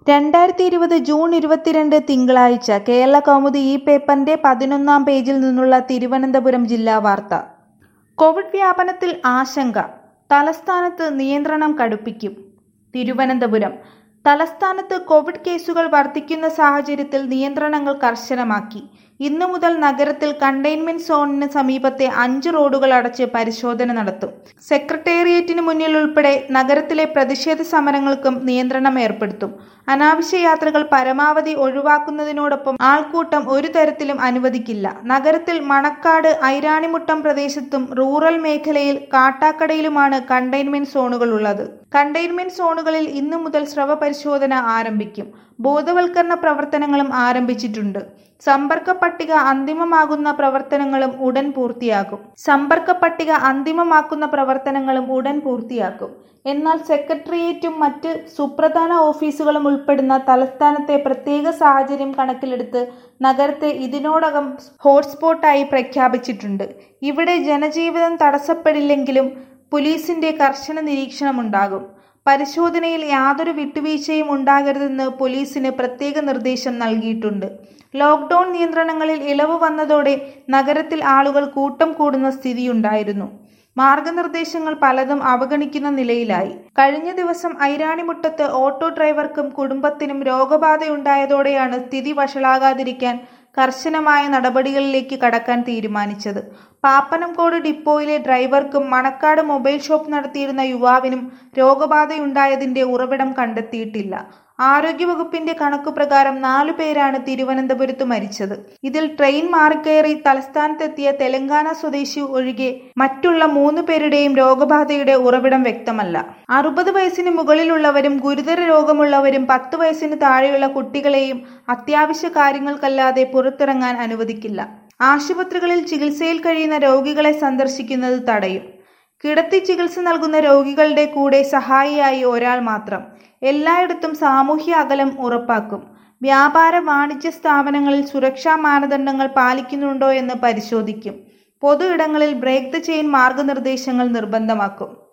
രണ്ടായിരത്തി ഇരുപത് ജൂൺ ഇരുപത്തിരണ്ട് തിങ്കളാഴ്ച കേരള കൗമുദി ഈ പേപ്പറിന്റെ പതിനൊന്നാം പേജിൽ നിന്നുള്ള തിരുവനന്തപുരം ജില്ലാ വാർത്ത കോവിഡ് വ്യാപനത്തിൽ ആശങ്ക തലസ്ഥാനത്ത് നിയന്ത്രണം കടുപ്പിക്കും തിരുവനന്തപുരം തലസ്ഥാനത്ത് കോവിഡ് കേസുകൾ വർദ്ധിക്കുന്ന സാഹചര്യത്തിൽ നിയന്ത്രണങ്ങൾ കർശനമാക്കി ഇന്നു മുതൽ നഗരത്തിൽ കണ്ടെയ്ൻമെന്റ് സോണിന് സമീപത്തെ അഞ്ച് റോഡുകൾ അടച്ച് പരിശോധന നടത്തും സെക്രട്ടേറിയറ്റിന് മുന്നിൽ ഉൾപ്പെടെ നഗരത്തിലെ പ്രതിഷേധ സമരങ്ങൾക്കും നിയന്ത്രണം ഏർപ്പെടുത്തും അനാവശ്യ യാത്രകൾ പരമാവധി ഒഴിവാക്കുന്നതിനോടൊപ്പം ആൾക്കൂട്ടം ഒരു തരത്തിലും അനുവദിക്കില്ല നഗരത്തിൽ മണക്കാട് ഐരാണിമുട്ടം പ്രദേശത്തും റൂറൽ മേഖലയിൽ കാട്ടാക്കടയിലുമാണ് കണ്ടെയ്ൻമെന്റ് സോണുകൾ ഉള്ളത് കണ്ടെയ്ൻമെന്റ് സോണുകളിൽ ഇന്നു മുതൽ സ്രവ പരിശോധന ആരംഭിക്കും ബോധവൽക്കരണ പ്രവർത്തനങ്ങളും ആരംഭിച്ചിട്ടുണ്ട് സമ്പർക്ക പട്ടിക അന്തിമമാകുന്ന പ്രവർത്തനങ്ങളും ഉടൻ പൂർത്തിയാക്കും സമ്പർക്ക പട്ടിക അന്തിമമാക്കുന്ന പ്രവർത്തനങ്ങളും ഉടൻ പൂർത്തിയാക്കും എന്നാൽ സെക്രട്ടേറിയറ്റും മറ്റ് സുപ്രധാന ഓഫീസുകളും ഉൾപ്പെടുന്ന തലസ്ഥാനത്തെ പ്രത്യേക സാഹചര്യം കണക്കിലെടുത്ത് നഗരത്തെ ഇതിനോടകം ഹോട്ട്സ്പോട്ടായി പ്രഖ്യാപിച്ചിട്ടുണ്ട് ഇവിടെ ജനജീവിതം തടസ്സപ്പെടില്ലെങ്കിലും പോലീസിന്റെ കർശന നിരീക്ഷണമുണ്ടാകും പരിശോധനയിൽ യാതൊരു വിട്ടുവീഴ്ചയും ഉണ്ടാകരുതെന്ന് പോലീസിന് പ്രത്യേക നിർദ്ദേശം നൽകിയിട്ടുണ്ട് ലോക്ക്ഡൌൺ നിയന്ത്രണങ്ങളിൽ ഇളവ് വന്നതോടെ നഗരത്തിൽ ആളുകൾ കൂട്ടം കൂടുന്ന സ്ഥിതിയുണ്ടായിരുന്നു മാർഗനിർദ്ദേശങ്ങൾ പലതും അവഗണിക്കുന്ന നിലയിലായി കഴിഞ്ഞ ദിവസം ഐരാണിമുട്ടത്ത് ഓട്ടോ ഡ്രൈവർക്കും കുടുംബത്തിനും രോഗബാധയുണ്ടായതോടെയാണ് സ്ഥിതി വഷളാകാതിരിക്കാൻ കർശനമായ നടപടികളിലേക്ക് കടക്കാൻ തീരുമാനിച്ചത് പാപ്പനംകോട് ഡിപ്പോയിലെ ഡ്രൈവർക്കും മണക്കാട് മൊബൈൽ ഷോപ്പ് നടത്തിയിരുന്ന യുവാവിനും രോഗബാധയുണ്ടായതിന്റെ ഉറവിടം കണ്ടെത്തിയിട്ടില്ല ആരോഗ്യവകുപ്പിന്റെ കണക്കുപ്രകാരം നാലു പേരാണ് തിരുവനന്തപുരത്ത് മരിച്ചത് ഇതിൽ ട്രെയിൻ മാറിക്കയറി തലസ്ഥാനത്തെത്തിയ തെലങ്കാന സ്വദേശി ഒഴികെ മറ്റുള്ള മൂന്ന് പേരുടെയും രോഗബാധയുടെ ഉറവിടം വ്യക്തമല്ല അറുപത് വയസ്സിന് മുകളിലുള്ളവരും ഗുരുതര രോഗമുള്ളവരും പത്ത് വയസ്സിന് താഴെയുള്ള കുട്ടികളെയും അത്യാവശ്യ കാര്യങ്ങൾക്കല്ലാതെ പുറത്തിറങ്ങാൻ അനുവദിക്കില്ല ആശുപത്രികളിൽ ചികിത്സയിൽ കഴിയുന്ന രോഗികളെ സന്ദർശിക്കുന്നത് തടയും കിടത്തി ചികിത്സ നൽകുന്ന രോഗികളുടെ കൂടെ സഹായിയായി ഒരാൾ മാത്രം എല്ലായിടത്തും സാമൂഹ്യ അകലം ഉറപ്പാക്കും വ്യാപാര വാണിജ്യ സ്ഥാപനങ്ങളിൽ സുരക്ഷാ മാനദണ്ഡങ്ങൾ പാലിക്കുന്നുണ്ടോ എന്ന് പരിശോധിക്കും പൊതു ഇടങ്ങളിൽ ബ്രേക്ക് ദ ചെയിൻ മാർഗനിർദ്ദേശങ്ങൾ നിർബന്ധമാക്കും